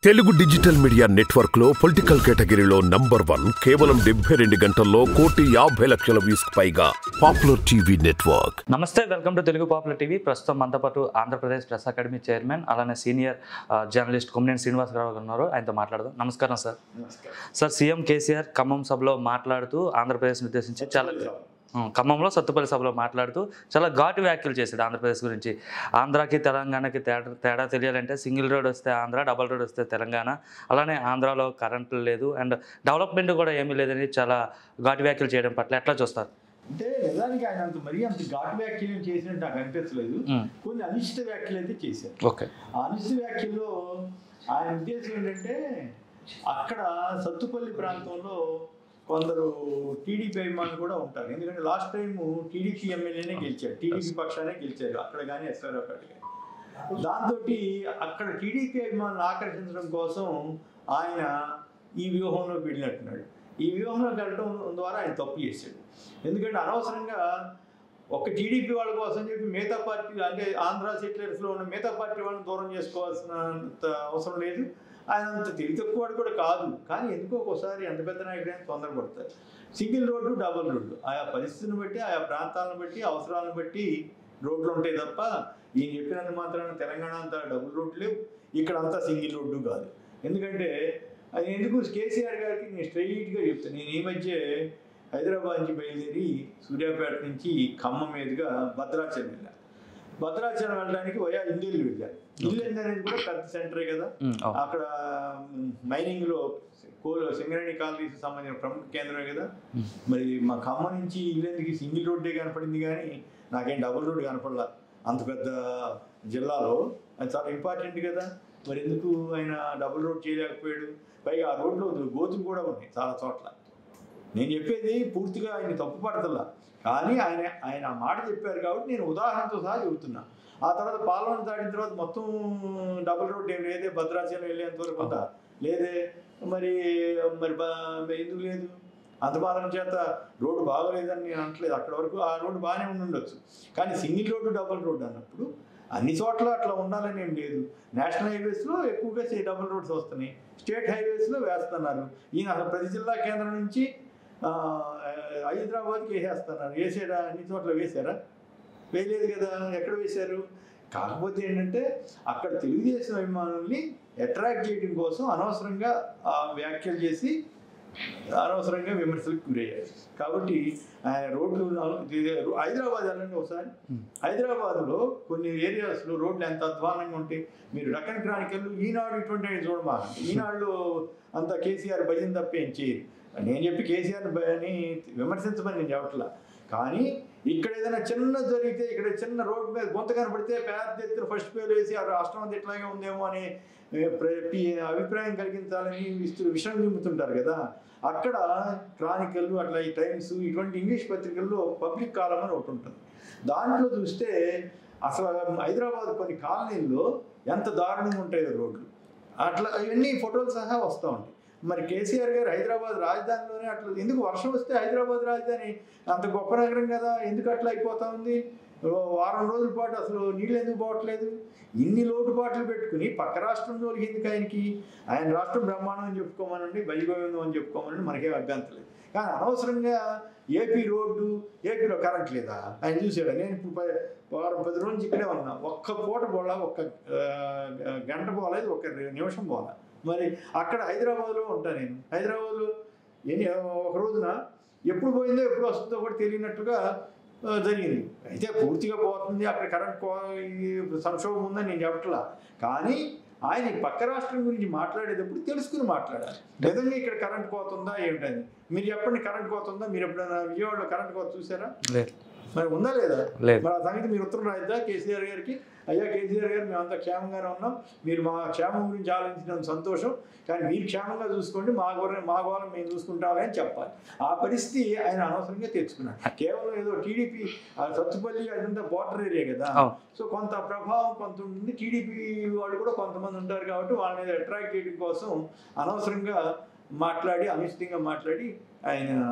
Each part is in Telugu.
తెలుగు డిజిటల్ మీడియా నెట్వర్క్ లో పొలిటికల్ కేటగిరీలో నంబర్ వన్ కేవలం డెబ్బై రెండు గంటల్లో కోటి యాభై లక్షల వ్యూస్ పైగా పాపులర్ టీవీ నెట్వర్క్ నమస్తే welcome to Telugu popular TV ప్రస్తుతం మనతో పాటు ఆంధ్రప్రదేశ్ ప్రెస్ అకాడమీ చైర్మన్ అలానే senior ah, journalist Kommineni Srinivasa Rao garu ఉన్నారు ఆయనతో మాట్లాడదాం నమస్కారం sir sir CM KCR Khammam సభలో మాట్లాడుతూ ఆంధ్రప్రదేశ్ని ఉద్దేశించి చాలా ఉం, ఖమ్మంలో సత్తుపల్లి సభలో మాట్లాడుతూ చాలా ఘాటు వ్యాఖ్యలు చేశాడు ఆంధ్రప్రదేశ్ గురించి ఆంధ్రాకి తెలంగాణకి తేడా తేడా తెలియాలంటే సింగిల్ రోడ్ వస్తే ఆంధ్ర డబల్ రోడ్ వస్తే తెలంగాణ అలానే ఆంధ్రాలో కరెంటు లేదు అండ్ డెవలప్మెంట్ కూడా ఏమీ లేదని చాలా ఘాటు వ్యాఖ్యలు చేయడం పట్ల ఎట్లా చూస్తారు అంటే నిజానికి ఆయన అంత మరీ అంత ఘాటు వ్యాఖ్యలు చేసినట్టు నాకు అనిపించలేదు ఉం, కొన్ని అనిష్ట వ్యాఖ్యలు అయితే చేశారు ఓకే ఆ అనిష్ట వ్యాఖ్యల్లో ఆయన ఉద్దేశం ఏంటంటే అక్కడ సత్తుపల్లి ప్రాంతంలో కొందరు టీడీపీ అభిమానులు కూడా ఉంటారు ఎందుకంటే లాస్ట్ టైం టీడీపీ ఎమ్మెల్యేనే గెలిచారు టీడీపీ పక్షానే గెలిచారు అక్కడ కానీ ఎస్ఆర్ అక్కడ కానీ దాంతో అక్కడ టీడీపీ అభిమానులు ఆకర్షించడం కోసం ఆయన ఈ వ్యూహంలోకి వెళ్ళినట్టున్నాడు ఈ వ్యూహంలోకి వెళ్ళడం ద్వారా ఆయన తప్పు చేశాడు ఎందుకంటే అనవసరంగా ఒక టీడీపీ వాళ్ళ కోసం చెప్పి మిగతా పార్టీ అంటే ఆంధ్ర సెటిలర్స్లో ఉన్న మిగతా పార్టీ వాళ్ళని దూరం చేసుకోవాల్సినంత అవసరం లేదు ఆయన అంత తెలివి తక్కువ వాడు కూడా కాదు కానీ ఎందుకో ఒకసారి ఎంత పెద్ద నాయకుడైనా తొందరపడతారు సింగిల్ రోడ్డు డబుల్ రోడ్డు ఆయా పరిస్థితిని బట్టి ఆయా ప్రాంతాలను బట్టి అవసరాలను బట్టి రోడ్లు ఉంటాయి తప్ప ఈయన చెప్పినంత మాత్రాన తెలంగాణ అంతా డబుల్ రోడ్లు లేవు ఇక్కడ అంతా సింగిల్ రోడ్డు కాదు ఎందుకంటే అది ఎందుకు కేసీఆర్ గారికి నేను స్ట్రైట్గా చెప్తాను నేను ఈ మధ్య హైదరాబాద్ నుంచి బయలుదేరి సూర్యాపేట నుంచి ఖమ్మం మీదుగా భద్రాచలం వెళ్ళా భద్రాచలం వెళ్ళడానికి వయా ఇండియల్ వెళ్ళాను ఇల్లు అనేది కూడా పెద్ద సెంటరే కదా ఉం, అవును. అక్కడ మైనింగ్ లో కోల్ సింగరేణి కాలనీకి సంబంధించిన ప్రముఖ కేంద్రమే కదా Hmm. మరి మా ఖమ్మం నుంచి ఇల్లందుకి సింగిల్ రోడ్డే కనపడింది కానీ నాకేం డబుల్ రోడ్ కనపడలా అంత పెద్ద జిల్లాలో అది చాలా ఇంపార్టెంట్ కదా మరి ఎందుకు ఆయన డబుల్ రోడ్ చేయలేకపోయాడు పైగా ఆ రోడ్లో గోతులు కూడా ఉన్నాయి చాలా చోట్ల నేను చెప్పేది పూర్తిగా ఆయన తప్పు పడతల్లా కానీ ఆయన ఆయన ఆ మాట చెప్పారు కాబట్టి నేను ఉదాహరణతో సహా చెబుతున్నా ఆ తర్వాత పాలన దాటిన తర్వాత మొత్తం డబుల్ రోడ్ ఏం లేదే భద్రాచలం వెళ్ళేంత వరకు ఉందా లేదే మరి మరి బా- ఎందుకు లేదు అంత మాత్రం చేత రోడ్డు బాగోలేదని నేను అనట్లేదు అక్కడ వరకు ఆ రోడ్డు బాగానే ఉండి ఉండొచ్చు కానీ సింగిల్ రోడ్డు డబుల్ రోడ్డు అన్నప్పుడు అన్ని చోట్ల అట్లా ఉండాలని ఏం లేదు నేషనల్ హైవేస్లో ఎక్కువగా సే- డబుల్ రోడ్స్ వస్తున్నాయి స్టేట్ హైవేస్లో వేస్తున్నారు ఈయన అసలు ప్రతి జిల్లా కేంద్రం నుంచి ఆ, హైదరాబాద్కి వేసేస్తున్నారు వేసారా అన్ని చోట్ల వేశారా వేయలేదు కదా ఎక్కడ వేశారు కాకపోతే ఏంటంటే అక్కడ తెలుగుదేశం అభిమానుల్ని అట్రాక్ట్ చేయడం కోసం అనవసరంగా ఆ వ్యాఖ్యలు చేసి అనవసరంగా విమర్శలకు గురయ్యారు కాబట్టి ఆయన రోడ్లు ఇది- హైదరాబాద్ వెళ్ళండి ఒకసారి Hmm. హైదరాబాద్లో కొన్ని ఏరియాస్లో రోడ్లు ఎంత అధ్వానంగా ఉంటాయి మీరు డక్కన్ క్రానికల్ ఈనాడు ఇటువంటి చూడమా ఈనాడు అంత కేసీఆర్ భయం తప్పేం చేయరు నేను చెప్పి కేసీఆర్ అని విమర్శించమని నేను చెప్పట్లా కానీ ఇక్కడ ఏదైనా చిన్న జరిగితే ఇక్కడ చిన్న రోడ్డు మీద గుంత కనపడితే పెద్ద ఎత్తున ఫస్ట్ పేరు వేసి ఆ రాష్ట్రం అంతా ఇట్లాగే ఉందేమో అని ఏ, ప్ర- పి- అభిప్రాయం కలిగించాలని విస్తృ విషయం నింపుతుంటారు కదా అక్కడ క్రానికల్ అట్లా ఈ టైమ్స్ ఇటువంటి ఇంగ్లీష్ పత్రికల్లో పబ్లిక్ కాలం అని ఒకటి ఉంటుంది దాంట్లో చూస్తే అసలు హైదరాబాద్ కొన్ని కాలనీల్లో ఎంత దారుణంగా ఉంటాయో రోడ్లు అట్లా ఇవన్నీ ఫోటోలు సహా వస్తూ ఉంటాయి మరి కేసీఆర్ గారు హైదరాబాద్ రాజధానిలోనే అట్లా ఎందుకు వర్షం వస్తే హైదరాబాద్ రాజధాని అంత గొప్ప నగరం కదా ఎందుకు అట్లా అయిపోతా ఉంది ఓ వారం రోజుల పాటు అసలు నీళ్ళు ఎందుకు పోవట్లేదు ఇన్ని లోటుపాట్లు పెట్టుకుని పక్క రాష్ట్రంలో ఎందుకు ఆయనకి ఆయన రాష్ట్రం బ్రహ్మాండం అని చెప్పుకోమనండి బలిగోవిందం అని చెప్పుకోమనండి మనకేం అభ్యంతరం లేదు కానీ అనవసరంగా ఏపీ రోడ్డు ఏపీలో కరెంట్ లేదా ఆయన చూసాడు నేను ఇప్పుడు ప- వారం పది రోజులు నుంచి ఇక్కడే ఉన్నా ఒక్క పూట పోలా ఒక్క ఆ, గంట పోలేదు ఒక్క నిమిషం పోలా మరి అక్కడ హైదరాబాద్లో ఉంటాను నేను హైదరాబాద్లో ఎన్ని ఒక రోజున ఎప్పుడు పోయిందో ఎప్పుడు వస్తుందో కూడా తెలియనట్టుగా ఆ, జరిగింది అయితే పూర్తిగా పోతుంది అక్కడ కరెంట్ కో ఈ సంక్షోభం ఉందని నేను చెప్పట్లా కానీ ఆయన ఈ పక్క రాష్ట్రం గురించి మాట్లాడేటప్పుడు తెలుసుకుని మాట్లాడాలి నిజంగా ఇక్కడ కరెంట్ పోతుందా ఏమిటని మీరు చెప్పండి కరెంట్ పోతుందా మీరు ఎప్పుడైనా విజయవాడలో కరెంట్ కోత చూసారా లేదు మరి ఉందా లేదా లేదు మరి ఆ సంగతి మీరు ఉత్తరం రాయిద్దా కేసీఆర్ గారికి అయ్యా కేసీఆర్ గారు మేమంతా క్షేమంగానే ఉన్నాం మీరు మా క్షేమం గురించి ఆలోచించినంత సంతోషం కానీ మీరు క్షేమంగా చూసుకోండి మా గోర మా గోరం మేము చూసుకుంటామని అని చెప్పాలి ఆ పరిస్థితి ఆయన అనవసరంగా తెచ్చుకున్నాడు కేవలం ఏదో టీడీపీ సత్తుపల్లి అదంతా బార్డర్ ఏరియా కదా అవును. సో కొంత ప్రభావం కొంత ఉంటుంది టీడీపీ వాళ్ళు కూడా కొంతమంది ఉంటారు కాబట్టి వాళ్ళ మీద అట్రాక్ట్ చేయడం కోసం అనవసరంగా మాట్లాడి అనిశ్చితంగా మాట్లాడి ఆయన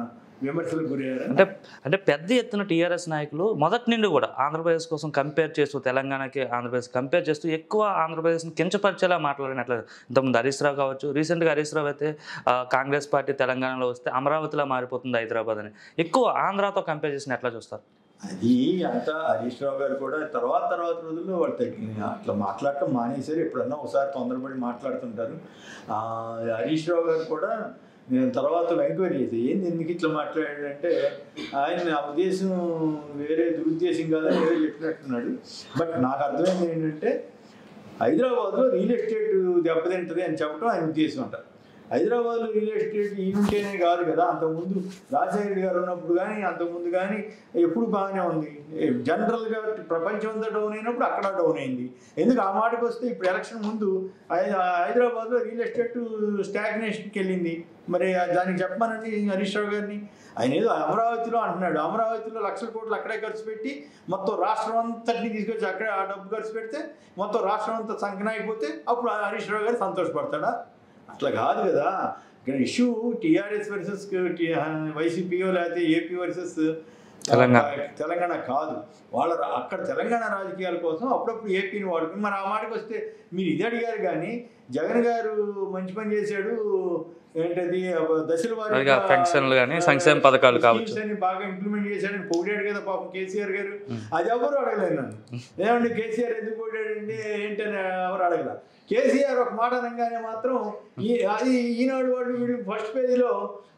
విమర్శలకు గురయ్యారా అంటే అంటే పెద్ద ఎత్తున టీఆర్ఎస్ నాయకులు మొదటి నుండి కూడా ఆంధ్రప్రదేశ్ కోసం కంపేర్ చేస్తూ తెలంగాణకి ఆంధ్రప్రదేశ్ కంపేర్ చేస్తూ ఎక్కువ ఆంధ్రప్రదేశ్ని కించపరిచేలా మాట్లాడినట్లేదు ఇంతకుముందు హరీష్ రావు కావచ్చు రీసెంట్గా హరీష్ రావు అయితే ఆ, కాంగ్రెస్ పార్టీ తెలంగాణలో వస్తే అమరావతిలో మారిపోతుంది హైదరాబాద్ అని ఎక్కువ ఆంధ్రాతో కంపేర్ చేసిన ఎట్లా చూస్తారు అది అంతా హరీష్ రావు గారు కూడా తర్వాత తర్వాత రోజుల్లో వాళ్ళు తగ్గి అట్లా మాట్లాడటం మానేశారు ఎప్పుడన్నా ఒకసారి తొందరపడి మాట్లాడుతుంటారు ఆ, హరీష్ రావు గారు కూడా నేను తర్వాత ఎంక్వైరీ చేసి ఏంది ఎందుకు ఇట్లా మాట్లాడాడంటే ఆయన నా ఉద్దేశం వేరే దురుద్దేశం కాదని ఏదో చెప్పినట్టున్నాడు బట్ నాకు అర్థమైంది ఏంటంటే హైదరాబాద్లో రియల్ ఎస్టేట్ దెబ్బతింటది అని చెప్పడం ఆయన ఉద్దేశం అంట హైదరాబాద్లో రియల్ ఎస్టేట్ ఈయనుంటేనే కాదు కదా అంతకుముందు రాజశేఖర రెడ్డి గారు ఉన్నప్పుడు కానీ అంతకుముందు కానీ ఎప్పుడు బాగానే ఉంది జనరల్గా ప్రపంచం అంతా డౌన్ అయినప్పుడు అక్కడ డౌన్ అయింది ఎందుకు ఆ మాటకు వస్తే ఇప్పుడు ఎలక్షన్ ముందు హై- హైదరాబాద్లో రియల్ ఎస్టేట్ స్టాగ్నేషన్కి వెళ్ళింది మరి దానికి చెప్పమనండి హరీష్ రావు గారిని ఆయన ఏదో అమరావతిలో అంటున్నాడు అమరావతిలో లక్షల కోట్లు అక్కడే ఖర్చు పెట్టి మొత్తం రాష్ట్రం అంతటిని తీసుకొచ్చి అక్కడే ఆ డబ్బు ఖర్చు పెడితే మొత్తం రాష్ట్రం అంతా సంకనాయిపోతే అప్పుడు హరీష్ రావు గారు సంతోషపడతాడా అట్లా కాదు కదా ఇక్కడ ఇష్యూ టీఆర్ఎస్ వర్సెస్ వైసీపీఓ లేకపోతే ఏపీ వర్సెస్ తెలంగాణ. తెలంగాణ కాదు వాళ్ళ రా- అక్కడ తెలంగాణ రాజకీయాల కోసం అప్పుడప్పుడు ఏపీని వాడుకుని మరి ఆ మాటకు వస్తే మీరు ఇది అడిగారు కానీ జగన్ గారు మంచి పని చేశాడు ఏంటది అబ్బ దశల వారీగా అలాగే పెన్షన్లు కానీ సంక్షేమ పథకాలు కావచ్చు స్కీమ్స్ అన్ని బాగా ఇంప్లిమెంట్ చేశాడని పొగిడాడు కదా పాపం కేసీఆర్ గారు అది ఎవరు అడగలేదు నన్ను ఏమండి కేసీఆర్ ఎందుకు పొగిడాడండి ఏంటని ఎవరు అడగల కేసీఆర్ ఒక మాట అనగానే మాత్రం ఈ అది ఈనాడు వాడు వీళ్ళు ఫస్ట్ పేజీలో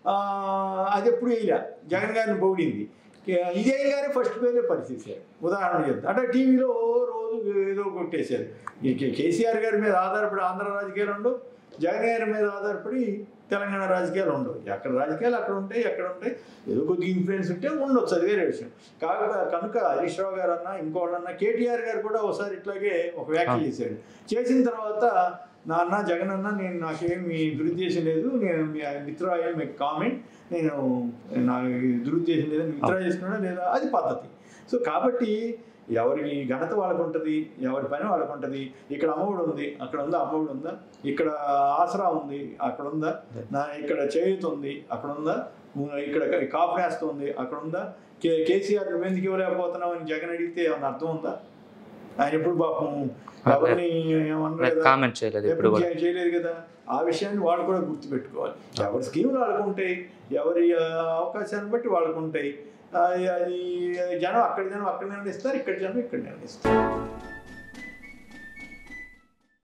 అది ఎప్పుడు వేయలే జగన్ గారిని పొగిడింది కే- ఇదే గారే ఫస్ట్ పేజీలో పరిచేశారు ఉదాహరణ చెప్తా అంటే టీవీలో ఓ రోజు ఏదో కొట్టేశారు ఈ కే- కేసీఆర్ గారి మీద ఆధారపడి ఆంధ్ర రాజకీయాలు ఉండవు జగన్ గారి మీద ఆధారపడి తెలంగాణ రాజకీయాలు ఉండవు ఎక్కడ రాజకీయాలు అక్కడ ఉంటాయి ఎక్కడ ఉంటాయి ఏదో కొద్దిగా ఇన్ఫ్లుయెన్స్ ఉంటే ఉండొచ్చు అది వేరే విషయం కాకపోతే కనుక హరీష్ రావు గారు అన్న ఇంకోళ్ళన్నా కేటీఆర్ గారు కూడా ఒకసారి ఇట్లాగే ఒక వ్యాఖ్య చేశాడు చేసిన తర్వాత నా అన్న జగన్ అన్న నేను నాకేం మీ దురుద్దేశం లేదు నేను మీ మిత్ర మీ కామెంట్ నేను నా దురుద్దేశం లేదని మిత్ర చేసుకున్నా లేదా అది పద్ధతి సో కాబట్టి ఎవరికి ఘనత వాళ్ళకు ఉంటుంది ఎవరి పని వాళ్ళకు ఉంటుంది ఇక్కడ అమ్మఒడి ఉంది అక్కడ ఉందా అమ్మఒడి ఉందా ఇక్కడ ఆసరా ఉంది అక్కడ ఉందా నా ఇక్కడ చేయూత ఉంది అక్కడ ఉందా ఉ- ఇక్కడ కాపు నేస్తం ఉంది అక్కడ ఉందా కే కేసీఆర్ నువ్వు ఎందుకు ఇవ్వలేకపోతున్నావు అని జగన్ అడిగితే ఏమన్నా అర్థం ఉందా ఆయన ఎప్పుడు పాపం ఎవరిని ఏమనలేదు కదా. కామెంట్ చేయలేదు ఇప్పుడు ఎప్పుడు కూడా చే- చేయలేదు కదా ఆ విషయాన్ని వాళ్ళు కూడా గుర్తుపెట్టుకోవాలి ఎవరి స్కీములు వాళ్ళకు ఉంటాయి ఎవరి ఆ, అవకాశాన్ని బట్టి వాళ్ళకు ఉంటాయి ఆ, అది జనం అక్కడ జనం అక్కడ నిర్ణయిస్తారు ఇక్కడ జనం ఇక్కడ నిర్ణయిస్తారు